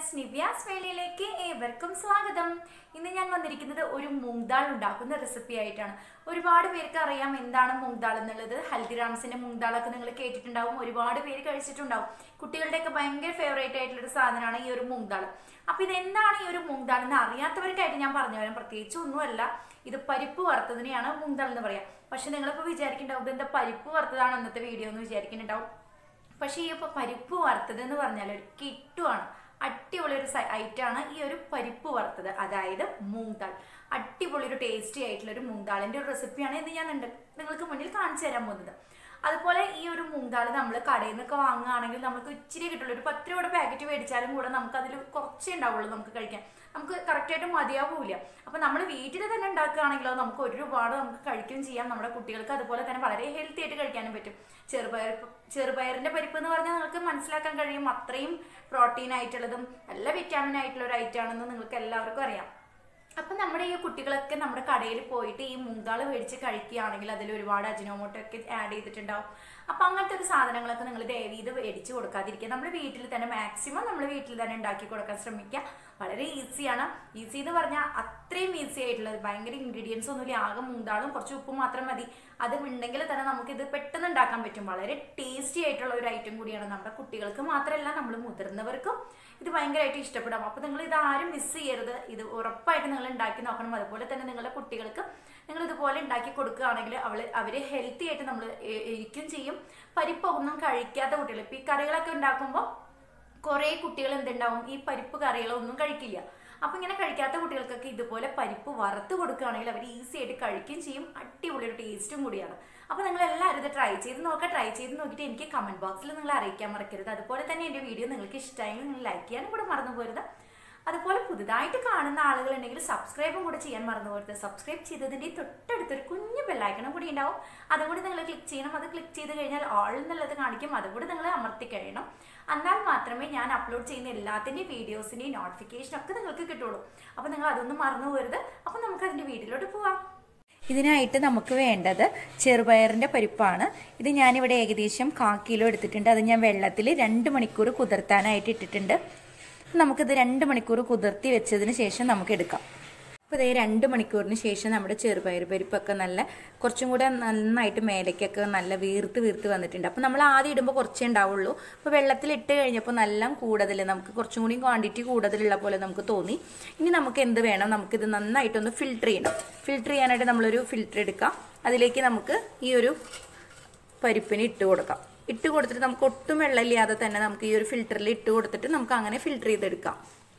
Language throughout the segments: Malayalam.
വ്യൂവേഴ്സ് നിവ്യാസ് വേളിയിലേക്ക് ഏവർക്കും സ്വാഗതം ഇന്ന് ഞാൻ വന്നിരിക്കുന്നത് ഒരു മൂങ്ദാൾ ഉണ്ടാക്കുന്ന റെസിപ്പി ആയിട്ടാണ് ഒരുപാട് പേർക്ക് അറിയാം എന്താണ് മൂങ്ദാൾ എന്നുള്ളത് ഹൽദിറാംസിന്റെ മൂങ്ദാളൊക്കെ നിങ്ങൾ കേട്ടിട്ടുണ്ടാവും ഒരുപാട് പേര് കഴിച്ചിട്ടുണ്ടാവും കുട്ടികളുടെയൊക്കെ ഭയങ്കര ഫേവറേറ്റ് ആയിട്ടുള്ള ഒരു സാധനമാണ് ഈ ഒരു മൂങ്ദാൾ അപ്പൊ ഇത് എന്താണ് ഈ ഒരു മൂങ്ദാൾ എന്ന് അറിയാത്തവർക്കായിട്ട് ഞാൻ പറഞ്ഞു തരാം പ്രത്യേകിച്ച് ഒന്നുമല്ല ഇത് പരിപ്പ് വറുത്തതിനെയാണ് മൂങ്ദാൾ എന്ന് പറയാം പക്ഷെ നിങ്ങളിപ്പോൾ വിചാരിക്കുന്നുണ്ടാവും ഇത് എന്താ പരിപ്പ് വറുത്തതാണ് ഇന്നത്തെ വീഡിയോ എന്ന് വിചാരിക്കുന്നുണ്ടാവും പക്ഷേ ഈ ഇപ്പൊ പരിപ്പ് വറുത്തത് എന്ന് പറഞ്ഞാൽ ഒരു കിട്ടുവാണ് അടിപൊളി ഒരു ഐറ്റാണ് ഈ ഒരു പരിപ്പ് വറുത്തത് അതായത് മൂങ്താൾ അടിപൊളി ഒരു ടേസ്റ്റി ആയിട്ടുള്ള ഒരു മൂങ്താളിന്റെ ഒരു റെസിപ്പിയാണ് ഇന്ന് ഞാൻ ഉണ്ട് നിങ്ങൾക്ക് മുന്നിൽ കാണിച്ചു തരാൻ പോകുന്നത് അതുപോലെ ഈ ഒരു മൂങ്താൾ നമ്മൾ കടയിൽ നിന്നൊക്കെ വാങ്ങുകയാണെങ്കിൽ നമുക്ക് ഇച്ചിരി കിട്ടുള്ളൂ ഒരു പത്ത് രൂപയുടെ പാക്കറ്റ് മേടിച്ചാലും കൂടെ നമുക്ക് അതിൽ കുറച്ചേ ഉണ്ടാവുള്ളൂ നമുക്ക് കഴിക്കാൻ നമുക്ക് കറക്റ്റായിട്ട് മതിയാവില്ല അപ്പൊ നമ്മൾ വീട്ടിൽ തന്നെ ഉണ്ടാക്കുകയാണെങ്കിലോ നമുക്ക് ഒരുപാട് നമുക്ക് കഴിക്കുകയും ചെയ്യാം നമ്മുടെ കുട്ടികൾക്ക് അതുപോലെ തന്നെ വളരെ ഹെൽത്തി ആയിട്ട് കഴിക്കാനും പറ്റും ചെറുപയർ ചെറുപയറിന്റെ പരിപ്പ് എന്ന് പറഞ്ഞാൽ നിങ്ങൾക്ക് മനസ്സിലാക്കാൻ കഴിയും അത്രയും പ്രോട്ടീൻ ആയിട്ടുള്ളതും നല്ല വിറ്റാമിൻ ആയിട്ടുള്ള ഒരു ഐറ്റം ആണെന്ന് നിങ്ങൾക്ക് എല്ലാവർക്കും അറിയാം അപ്പൊ നമ്മുടെ ഈ കുട്ടികളൊക്കെ നമ്മുടെ കടയിൽ പോയിട്ട് ഈ മുങ്കാള് മേടിച്ച് കഴിക്കുകയാണെങ്കിൽ അതിൽ ഒരുപാട് അജിനോമോട്ടോ ഒക്കെ ആഡ് ചെയ്തിട്ടുണ്ടാവും അപ്പൊ അങ്ങനത്തെ ഒരു സാധനങ്ങളൊക്കെ നിങ്ങൾ ദയവീത് മേടിച്ച് കൊടുക്കാതിരിക്കുക നമ്മൾ വീട്ടിൽ തന്നെ മാക്സിമം നമ്മൾ വീട്ടിൽ തന്നെ ഉണ്ടാക്കി കൊടുക്കാൻ ശ്രമിക്കുക വളരെ ഈസിയാണ് ഈസി എന്ന് പറഞ്ഞാൽ അത്രയും ഈസി ആയിട്ടുള്ളത് ഭയങ്കര ഇൻഗ്രീഡിയൻസ് ഒന്നുമില്ല ആകെ മൂന്നാളും കുറച്ച് ഉപ്പ് മാത്രം മതി അത് ഉണ്ടെങ്കിൽ തന്നെ നമുക്ക് ഇത് പെട്ടെന്ന് ഉണ്ടാക്കാൻ പറ്റും വളരെ ടേസ്റ്റി ആയിട്ടുള്ള ഒരു ഐറ്റം കൂടിയാണ് നമ്മുടെ കുട്ടികൾക്ക് മാത്രമല്ല നമ്മൾ മുതിർന്നവർക്കും ഇത് ഭയങ്കരമായിട്ട് ഇഷ്ടപ്പെടും അപ്പൊ നിങ്ങൾ ഇത് ആരും മിസ് ചെയ്യരുത് ഇത് ഉറപ്പായിട്ട് നിങ്ങൾ ഉണ്ടാക്കി നോക്കണം അതുപോലെ തന്നെ നിങ്ങളുടെ കുട്ടികൾക്ക് നിങ്ങൾ ഇതുപോലെ ഉണ്ടാക്കി കൊടുക്കുകയാണെങ്കിൽ അവള് അവര് ഹെൽത്തി ആയിട്ട് നമ്മൾ ഇരിക്കും ചെയ്യും പരിപ്പൊന്നും കഴിക്കാത്ത കുട്ടികൾ ഇപ്പൊ ഈ കറികളൊക്കെ ഉണ്ടാക്കുമ്പോൾ കുറെ കുട്ടികൾ എന്തുണ്ടാവും ഈ പരിപ്പ് കറികളൊന്നും കഴിക്കില്ല അപ്പൊ ഇങ്ങനെ കഴിക്കാത്ത കുട്ടികൾക്കൊക്കെ ഇതുപോലെ പരിപ്പ് വറുത്ത് കൊടുക്കുകയാണെങ്കിൽ അവർ ഈസി ആയിട്ട് കഴിക്കുകയും ചെയ്യും അടിപൊളി ഒരു ടേസ്റ്റും കൂടിയാണ് അപ്പൊ നിങ്ങൾ എല്ലാവരും ഇത് ട്രൈ ചെയ്ത് നോക്കുക ട്രൈ ചെയ്ത് നോക്കിയിട്ട് എനിക്ക് കമന്റ് ബോക്സിൽ നിങ്ങൾ അറിയിക്കാൻ മറക്കരുത് അതുപോലെ തന്നെ എന്റെ വീഡിയോ നിങ്ങൾക്ക് ഇഷ്ടമായെങ്കിൽ നിങ്ങൾ ലൈക്ക് ചെയ്യാനും കൂടെ മറന്നു പോരുത് അതുപോലെ പുതുതായിട്ട് കാണുന്ന ആളുകളുണ്ടെങ്കിൽ സബ്സ്ക്രൈബും കൂടെ ചെയ്യാൻ മറന്നു പോരുത് സബ്സ്ക്രൈബ് ചെയ്തതിന്റെ തൊട്ടടുത്തൊരു കുഞ്ഞു ബെല്ലൈക്കണം കൂടി ഉണ്ടാവും അതുകൂടി നിങ്ങൾ ക്ലിക്ക് ചെയ്യണം അത് ക്ലിക്ക് ചെയ്ത് കഴിഞ്ഞാൽ ഓൾ എന്നുള്ളത് കാണിക്കും അതുകൂടി നിങ്ങൾ അമർത്തി കഴിയണം എന്നാൽ മാത്രമേ ഞാൻ അപ്ലോഡ് ചെയ്യുന്ന എല്ലാത്തിൻ്റെയും വീഡിയോസിൻ്റെയും നോട്ടിഫിക്കേഷൻ ഒക്കെ നിങ്ങൾക്ക് കിട്ടുള്ളൂ അപ്പോൾ നിങ്ങൾ അതൊന്നും മറന്നു പോരുത് അപ്പോൾ നമുക്ക് അതിൻ്റെ വീട്ടിലോട്ട് പോവാം ഇതിനായിട്ട് നമുക്ക് വേണ്ടത് ചെറുപയറിൻ്റെ പരിപ്പാണ് ഇത് ഞാനിവിടെ ഏകദേശം കാ കിലോ എടുത്തിട്ടുണ്ട് അത് ഞാൻ വെള്ളത്തിൽ രണ്ട് മണിക്കൂർ കുതിർത്താനായിട്ട് ഇട്ടിട്ടുണ്ട് നമുക്കിത് രണ്ട് മണിക്കൂർ കുതിർത്തി വെച്ചതിന് ശേഷം നമുക്ക് എടുക്കാം അപ്പോൾ ഇതേ രണ്ട് മണിക്കൂറിന് ശേഷം നമ്മുടെ ചെറുപയർ പരിപ്പൊക്കെ നല്ല കുറച്ചും കൂടെ നന്നായിട്ട് മേലേക്കൊക്കെ നല്ല വീർത്ത് വീർത്ത് വന്നിട്ടുണ്ട് അപ്പോൾ നമ്മൾ ആദ്യം ഇടുമ്പോൾ കുറച്ചേ ഉണ്ടാവുള്ളൂ അപ്പോൾ വെള്ളത്തിൽ ഇട്ട് കഴിഞ്ഞപ്പോൾ നല്ല കൂടുതൽ നമുക്ക് കുറച്ചും കൂടി ക്വാണ്ടിറ്റി കൂടുതലുള്ള പോലെ നമുക്ക് തോന്നി ഇനി നമുക്ക് എന്ത് വേണം നമുക്കിത് നന്നായിട്ടൊന്ന് ഫിൽട്ടർ ചെയ്യണം ഫിൽട്ടർ ചെയ്യാനായിട്ട് നമ്മളൊരു ഫിൽട്ടർ എടുക്കാം അതിലേക്ക് നമുക്ക് ഈ ഒരു പരിപ്പിന് ഇട്ട് കൊടുക്കാം ഇട്ട് കൊടുത്തിട്ട് നമുക്ക് ഒട്ടും വെള്ളമില്ലാതെ തന്നെ നമുക്ക് ഈ ഒരു ഫിൽറ്ററിൽ ഇട്ട് കൊടുത്തിട്ട് നമുക്ക് അങ്ങനെ ഫിൽട്ടർ ചെയ്തെടുക്കാം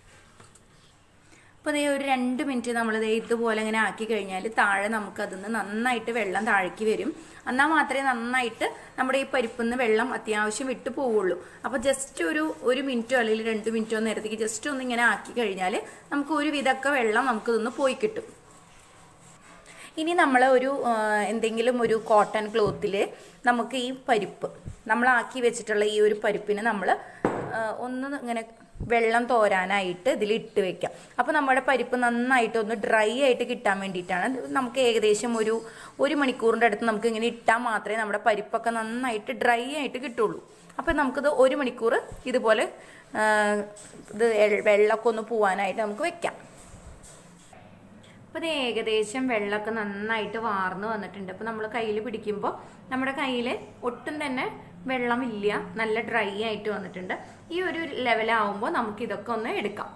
അപ്പോൾ ഇതേ ഒരു രണ്ട് മിനിറ്റ് നമ്മൾ ഇതേ ഇതുപോലെ ഇങ്ങനെ ആക്കി കഴിഞ്ഞാൽ താഴെ നമുക്ക് അതിന്ന് നന്നായിട്ട് വെള്ളം താഴേക്ക് വരും എന്നാൽ മാത്രമേ നന്നായിട്ട് നമ്മുടെ ഈ പരിപ്പിൽ നിന്ന് വെള്ളം അത്യാവശ്യം വിട്ടു പോവുള്ളൂ അപ്പോൾ ജസ്റ്റ് ഒരു ഒരു മിനിറ്റോ അല്ലെങ്കിൽ രണ്ട് മിനിറ്റോ നേരത്തേക്ക് ജസ്റ്റ് ഒന്ന് ഇങ്ങനെ ആക്കി കഴിഞ്ഞാൽ നമുക്ക് ഒരു വിധമൊക്കെ വെള്ളം നമുക്ക് ഇതൊന്ന് പോയി കിട്ടും ഇനി നമ്മൾ ഒരു എന്തെങ്കിലും ഒരു കോട്ടൺ ക്ലോത്തിൽ നമുക്ക് ഈ പരിപ്പ് നമ്മളാക്കി വെച്ചിട്ടുള്ള ഈ ഒരു പരിപ്പിന് നമ്മൾ ഒന്ന് ഇങ്ങനെ വെള്ളം തോരാനായിട്ട് ഇതിൽ ഇട്ട് വെക്കാം അപ്പോൾ നമ്മുടെ പരിപ്പ് നന്നായിട്ട് ഒന്ന് ഡ്രൈ ആയിട്ട് കിട്ടാൻ വേണ്ടിയിട്ടാണ് നമുക്ക് ഏകദേശം ഒരു ഒരു മണിക്കൂറിൻ്റെ അടുത്ത് നമുക്ക് ഇങ്ങനെ ഇട്ടാൽ മാത്രമേ നമ്മുടെ പരിപ്പൊക്കെ നന്നായിട്ട് ഡ്രൈ ആയിട്ട് കിട്ടുള്ളൂ അപ്പോൾ നമുക്കിത് ഒരു മണിക്കൂർ ഇതുപോലെ ഇത് വെള്ളമൊക്കെ ഒന്ന് പോവാനായിട്ട് നമുക്ക് വെക്കാം അപ്പോൾ ഇത് ഏകദേശം വെള്ളമൊക്കെ നന്നായിട്ട് വാർന്ന് വന്നിട്ടുണ്ട് അപ്പോൾ നമ്മൾ കയ്യിൽ പിടിക്കുമ്പോൾ നമ്മുടെ കയ്യിൽ ഒട്ടും തന്നെ വെള്ളമില്ല നല്ല ഡ്രൈ ആയിട്ട് വന്നിട്ടുണ്ട് ഈ ഒരു ലെവലാവുമ്പോൾ നമുക്ക് ഇതൊക്കെ ഒന്ന് എടുക്കാം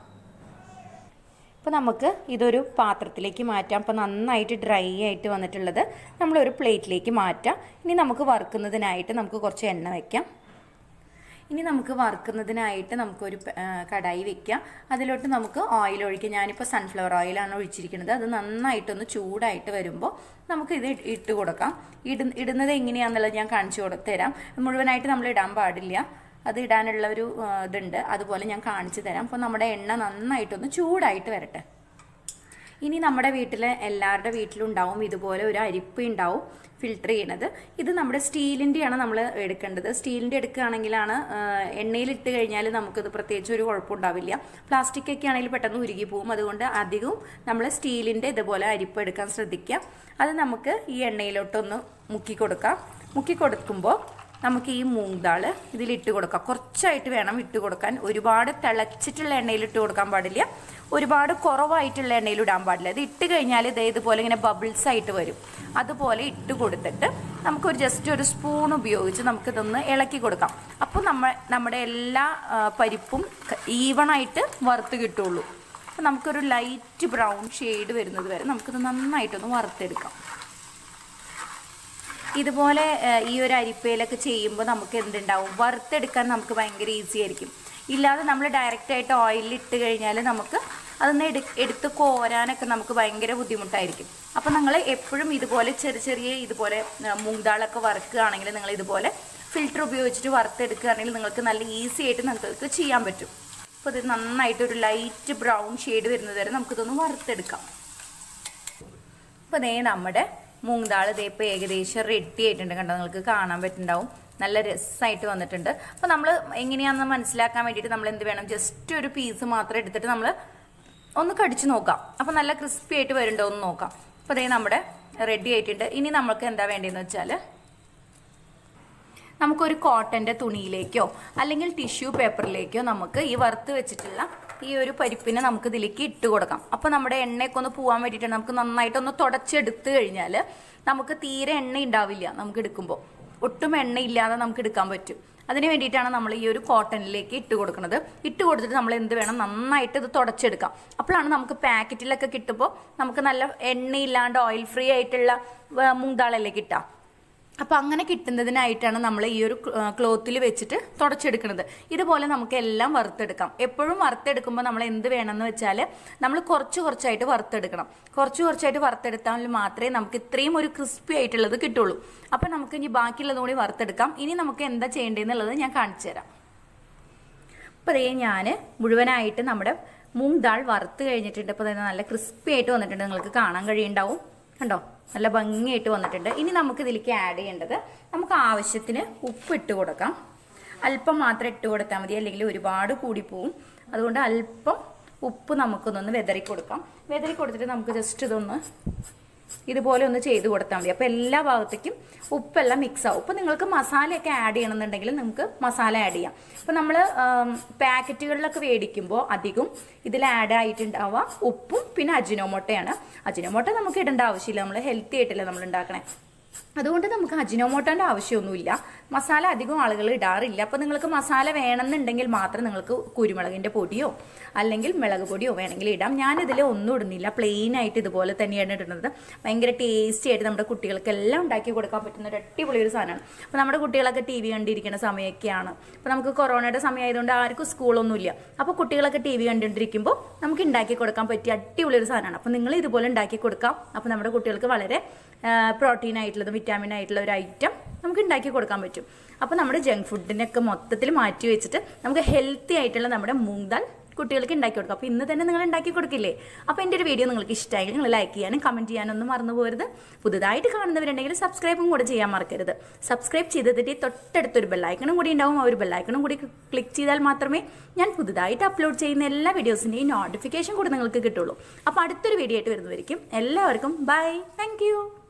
അപ്പോൾ നമുക്ക് ഇതൊരു പാത്രത്തിലേക്ക് മാറ്റാം അപ്പോൾ നന്നായിട്ട് ഡ്രൈ ആയിട്ട് വന്നിട്ടുള്ളത് നമ്മളൊരു പ്ലേറ്റിലേക്ക് മാറ്റാം ഇനി നമുക്ക് വറുക്കുന്നതിനായിട്ട് നമുക്ക് കുറച്ച് എണ്ണ വയ്ക്കാം ഇനി നമുക്ക് വറുക്കുന്നതിനായിട്ട് നമുക്കൊരു കടായി വെക്കാം അതിലോട്ട് നമുക്ക് ഓയിൽ ഒഴിക്കാം ഞാനിപ്പോൾ സൺഫ്ലവർ ഓയിലാണ് ഒഴിച്ചിരിക്കുന്നത് അത് നന്നായിട്ടൊന്ന് ചൂടായിട്ട് വരുമ്പോൾ നമുക്ക് ഇത് ഇട്ട് കൊടുക്കാം ഇട ഇടുന്നത് എങ്ങനെയാണെന്നുള്ളത് ഞാൻ കാണിച്ചു കൊടു തരാം മുഴുവനായിട്ട് നമ്മൾ ഇടാൻ പാടില്ല അത് ഇടാനുള്ള ഒരു ഇതുണ്ട് അതുപോലെ ഞാൻ കാണിച്ചു തരാം അപ്പോൾ നമ്മുടെ എണ്ണ നന്നായിട്ടൊന്ന് ചൂടായിട്ട് വരട്ടെ ഇനി നമ്മുടെ വീട്ടിലെ എല്ലാവരുടെ വീട്ടിലും ഉണ്ടാവും ഇതുപോലെ ഒരു അരിപ്പ ഉണ്ടാവും ഫിൽട്ടർ ചെയ്യണത് ഇത് നമ്മുടെ സ്റ്റീലിൻ്റെയാണ് നമ്മൾ എടുക്കേണ്ടത് സ്റ്റീലിൻ്റെ എടുക്കുകയാണെങ്കിലാണ് എണ്ണയിലിട്ട് കഴിഞ്ഞാൽ നമുക്കിത് പ്രത്യേകിച്ച് ഒരു കുഴപ്പമുണ്ടാവില്ല പ്ലാസ്റ്റിക് ഒക്കെ ആണെങ്കിൽ പെട്ടെന്ന് ഉരുകി പോകും അതുകൊണ്ട് അധികവും നമ്മൾ സ്റ്റീലിൻ്റെ ഇതുപോലെ അരിപ്പ് എടുക്കാൻ ശ്രദ്ധിക്കുക അത് നമുക്ക് ഈ എണ്ണയിലോട്ടൊന്ന് മുക്കി കൊടുക്കാം മുക്കി കൊടുക്കുമ്പോൾ നമുക്ക് ഈ മൂങ്താൾ ഇതിലിട്ട് കൊടുക്കാം കുറച്ചായിട്ട് വേണം ഇട്ട് കൊടുക്കാൻ ഒരുപാട് തിളച്ചിട്ടുള്ള എണ്ണയിൽ ഇട്ട് കൊടുക്കാൻ പാടില്ല ഒരുപാട് കുറവായിട്ടുള്ള എണ്ണയിൽ ഇടാൻ പാടില്ല ഇത് ഇട്ട് കഴിഞ്ഞാൽ ഇതേ ഇതുപോലെ ഇങ്ങനെ ബബിൾസ് ആയിട്ട് വരും അതുപോലെ ഇട്ട് കൊടുത്തിട്ട് നമുക്കൊരു ജസ്റ്റ് ഒരു സ്പൂൺ ഉപയോഗിച്ച് നമുക്കിതൊന്ന് ഇളക്കി കൊടുക്കാം അപ്പോൾ നമ്മ നമ്മുടെ എല്ലാ ആ, പരിപ്പും ഈവണായിട്ട് വറുത്ത് കിട്ടുള്ളൂ അപ്പോൾ നമുക്കൊരു ലൈറ്റ് ബ്രൗൺ ഷെയ്ഡ് വരുന്നത് വരെ നമുക്കിത് നന്നായിട്ടൊന്ന് വറുത്തെടുക്കാം ഇതുപോലെ ഏഹ്, ഈ ഒരു അരിപ്പയിലൊക്കെ ചെയ്യുമ്പോൾ നമുക്ക് എന്തുണ്ടാവും വറുത്തെടുക്കാൻ നമുക്ക് ഭയങ്കര ഈസി ആയിരിക്കും ഇല്ലാതെ നമ്മൾ ഡയറക്റ്റ് ആയിട്ട് ഓയിലിൽ ഇട്ട് കഴിഞ്ഞാൽ നമുക്ക് അതൊന്ന് എടു എടുത്ത് കോരാനൊക്കെ നമുക്ക് ഭയങ്കര ബുദ്ധിമുട്ടായിരിക്കും അപ്പോൾ നിങ്ങൾ എപ്പോഴും ഇതുപോലെ ചെറിയ ചെറിയ ഇതുപോലെ ഏഹ്, മൂങ്താളൊക്കെ വറുക്കുകയാണെങ്കിൽ നിങ്ങൾ ഇതുപോലെ ഫിൽറ്റർ ഉപയോഗിച്ചിട്ട് വറുത്തെടുക്കുകയാണെങ്കിൽ നിങ്ങൾക്ക് നല്ല ഈസി ആയിട്ട് നിങ്ങൾക്ക് ചെയ്യാൻ പറ്റും അപ്പോൾ ഇത് നന്നായിട്ട് ഒരു ലൈറ്റ് ബ്രൗൺ ഷെയ്ഡ് വരുന്നത് വരെ നമുക്കിതൊന്ന് വറുത്തെടുക്കാം അപ്പോൾ ദേ നമ്മുടെ മൂങ്താൾ ദേ ഇപ്പോൾ ഏകദേശം റെഡി ആയിട്ടുണ്ട് കണ്ടോ നിങ്ങൾക്ക് കാണാൻ പറ്റുന്നുണ്ടാവും നല്ല രസമായിട്ട് വന്നിട്ടുണ്ട് അപ്പോൾ നമ്മൾ എങ്ങനെയാണെന്ന് മനസ്സിലാക്കാൻ വേണ്ടിയിട്ട് നമ്മൾ എന്ത് വേണം ജസ്റ്റ് ഒരു പീസ് മാത്രം എടുത്തിട്ട് നമ്മൾ ഒന്ന് കടിച്ചു നോക്കാം അപ്പോൾ നല്ല ക്രിസ്പി ആയിട്ട് വരുന്നുണ്ടോ എന്ന് നോക്കാം അപ്പോൾ ദേ നമ്മുടെ റെഡി ആയിട്ടുണ്ട് ഇനി നമുക്ക് എന്താ വേണ്ടതെന്ന് വെച്ചാൽ നമുക്കൊരു കോട്ടന്റെ തുണിയിലേക്കോ അല്ലെങ്കിൽ ടിഷ്യൂ പേപ്പറിലേക്കോ നമുക്ക് ഈ വറുത്ത് വെച്ചിട്ടുള്ള ഈ ഒരു പരിപ്പിനെ നമുക്ക് ഇതിലേക്ക് ഇട്ട് കൊടുക്കാം അപ്പോൾ നമ്മുടെ എണ്ണയൊക്കെ ഒന്ന് പോകാൻ വേണ്ടിയിട്ട് നമുക്ക് നന്നായിട്ടൊന്ന് തുടച്ചെടുത്ത് കഴിഞ്ഞാൽ നമുക്ക് തീരെ എണ്ണ ഉണ്ടാവില്ല നമുക്ക് എടുക്കുമ്പോൾ ഒട്ടും എണ്ണ ഇല്ലാതെ നമുക്ക് എടുക്കാൻ പറ്റും അതിന് വേണ്ടിയിട്ടാണ് നമ്മൾ ഈ ഒരു കോട്ടണിലേക്ക് ഇട്ട് കൊടുക്കുന്നത് ഇട്ട് കൊടുത്തിട്ട് നമ്മൾ എന്ത് വേണം നന്നായിട്ട് ഇത് തുടച്ചെടുക്കാം അപ്പോഴാണ് നമുക്ക് പാക്കറ്റിലൊക്കെ കിട്ടുമ്പോൾ നമുക്ക് നല്ല എണ്ണയില്ലാണ്ട് ഓയിൽ ഫ്രീ ആയിട്ടുള്ള ആ, മൂങ്താളല്ലേ കിട്ടുക അപ്പൊ അങ്ങനെ കിട്ടുന്നതിനായിട്ടാണ് നമ്മൾ ഈ ഒരു ക്ലോത്തിൽ വെച്ചിട്ട് തുടച്ചെടുക്കുന്നത് ഇതുപോലെ നമുക്ക് എല്ലാം വറുത്തെടുക്കാം എപ്പോഴും വറുത്തെടുക്കുമ്പോൾ നമ്മൾ എന്ത് വേണമെന്ന് വെച്ചാൽ നമ്മൾ കുറച്ച് കുറച്ചായിട്ട് വറുത്തെടുക്കണം കുറച്ച് കുറച്ചായിട്ട് വറുത്തെടുത്താൽ മാത്രമേ നമുക്ക് ഇത്രയും ഒരു ക്രിസ്പി ആയിട്ടുള്ളത് കിട്ടുള്ളൂ അപ്പൊ നമുക്ക് ഇനി ബാക്കിയുള്ളത് കൂടി വറുത്തെടുക്കാം ഇനി നമുക്ക് എന്താ ചെയ്യേണ്ടതെന്നുള്ളത് ഞാൻ കാണിച്ചു തരാം അപ്പോൾ അതേ ഞാൻ മുഴുവനായിട്ട് നമ്മുടെ മൂങ് ദാൾ വറുത്ത് കഴിഞ്ഞിട്ടുണ്ട് അപ്പോൾ നല്ല ക്രിസ്പി ആയിട്ട് വന്നിട്ടുണ്ട് നിങ്ങൾക്ക് കാണാൻ കഴിയുണ്ടാവും കണ്ടോ നല്ല ഭംഗിയായിട്ട് വന്നിട്ടുണ്ട് ഇനി നമുക്ക് ഇതിലേക്ക് ആഡ് ചെയ്യേണ്ടത് നമുക്ക് ആവശ്യത്തിന് ഉപ്പ് ഇട്ട് കൊടുക്കാം അല്പം മാത്രം ഇട്ട് കൊടുത്താൽ മതി അല്ലെങ്കിൽ ഒരുപാട് കൂടിപ്പോവും അതുകൊണ്ട് അല്പം ഉപ്പ് നമുക്കൊന്നൊന്ന് വെതറി കൊടുക്കാം വെതറി കൊടുത്തിട്ട് നമുക്ക് ജസ്റ്റ് ഇതൊന്ന് ഇതുപോലെ ഒന്ന് ചെയ്ത് കൊടുത്താൽ മതി അപ്പോൾ എല്ലാ ഭാഗത്തേക്കും ഉപ്പെല്ലാം മിക്സ് ആവും ഇപ്പോൾ നിങ്ങൾക്ക് മസാലയൊക്കെ ആഡ് ചെയ്യണമെന്നുണ്ടെങ്കിൽ നമുക്ക് മസാല ആഡ് ചെയ്യാം ഇപ്പോൾ നമ്മൾ പാക്കറ്റുകളിലൊക്കെ മേടിക്കുമ്പോൾ അധികം ഇതിൽ ആഡ് ആയിട്ടുണ്ടാവുക ഉപ്പും പിന്നെ അജിനോമോട്ടയാണ് അജിനോമോട്ട നമുക്ക് ഇടേണ്ട ആവശ്യമില്ല നമ്മൾ ഹെൽത്തി ആയിട്ടല്ലേ നമ്മൾ ഉണ്ടാക്കണേ അതുകൊണ്ട് നമുക്ക് അജിനോമോട്ടോൻ്റെ ആവശ്യമൊന്നുമില്ല മസാല അധികം ആളുകൾ ഇടാറില്ല അപ്പോൾ നിങ്ങൾക്ക് മസാല വേണമെന്നുണ്ടെങ്കിൽ മാത്രം നിങ്ങൾക്ക് കുരുമുളകിൻ്റെ പൊടിയോ അല്ലെങ്കിൽ മുളക് പൊടിയോ വേണമെങ്കിൽ ഇടാം ഞാനിതിൽ ഒന്നും ഇടുന്നില്ല പ്ലെയിൻ ആയിട്ട് ഇതുപോലെ തന്നെയാണ് ഇടുന്നത് ഭയങ്കര ടേസ്റ്റി ആയിട്ട് നമ്മുടെ കുട്ടികൾക്കെല്ലാം ഉണ്ടാക്കി കൊടുക്കാൻ പറ്റുന്ന ഒരു അടിപൊളി ഒരു സാധനമാണ് അപ്പോൾ നമ്മുടെ കുട്ടികളൊക്കെ ടി വി കണ്ടിരിക്കുന്ന സമയമൊക്കെയാണ് അപ്പോൾ നമുക്ക് കൊറോണയുടെ സമയമായതുകൊണ്ട് ആർക്കും സ്കൂളൊന്നുമില്ല അപ്പോൾ കുട്ടികളൊക്കെ ടി വി കണ്ടുകൊണ്ടിരിക്കുമ്പോൾ നമുക്ക് ഉണ്ടാക്കി കൊടുക്കാൻ പറ്റിയ അടിപൊളി ഒരു സാധനമാണ് അപ്പോൾ നിങ്ങൾ ഇതുപോലെ ഉണ്ടാക്കി കൊടുക്കാം അപ്പോൾ നമ്മുടെ കുട്ടികൾക്ക് വളരെ പ്രോട്ടീൻ ആയിട്ടുള്ളതും വിറ്റാമിൻ ആയിട്ടുള്ള ഒരു ഐറ്റം നമുക്ക് ഉണ്ടാക്കി കൊടുക്കാൻ പറ്റും അപ്പോൾ നമ്മുടെ ജങ്ക് ഫുഡിനൊക്കെ മൊത്തത്തിൽ മാറ്റി വെച്ചിട്ട് നമുക്ക് ഹെൽത്തി ആയിട്ടുള്ള നമ്മുടെ മൂങ് ദാൽ കുട്ടികൾക്ക് ഉണ്ടാക്കി കൊടുക്കാം അപ്പോൾ ഇന്ന് തന്നെ നിങ്ങൾ ഉണ്ടാക്കി കൊടുക്കില്ലേ അപ്പോൾ എൻ്റെ ഒരു വീഡിയോ നിങ്ങൾക്ക് ഇഷ്ടമായെങ്കിൽ നിങ്ങൾ ലൈക്ക് ചെയ്യാനും കമൻറ്റ് ചെയ്യാനൊന്നും മറന്നു പോകരുത് പുതുതായിട്ട് കാണുന്നവരുണ്ടെങ്കിൽ സബ്സ്ക്രൈബും കൂടെ ചെയ്യാൻ മറക്കരുത് സബ്സ്ക്രൈബ് ചെയ്തിട്ട് തൊട്ടടുത്തൊരു ബെല്ലൈക്കണും കൂടി ഉണ്ടാവും ആ ഒരു ബെല്ലൈക്കണും കൂടി ക്ലിക്ക് ചെയ്താൽ മാത്രമേ ഞാൻ പുതുതായിട്ട് അപ്ലോഡ് ചെയ്യുന്ന എല്ലാ വീഡിയോസിൻ്റെയും നോട്ടിഫിക്കേഷൻ കൂടി നിങ്ങൾക്ക് കിട്ടുള്ളൂ അപ്പോൾ അടുത്തൊരു വീഡിയോ ആയിട്ട് വരുന്നവരിക്കും എല്ലാവർക്കും ബൈ താങ്ക്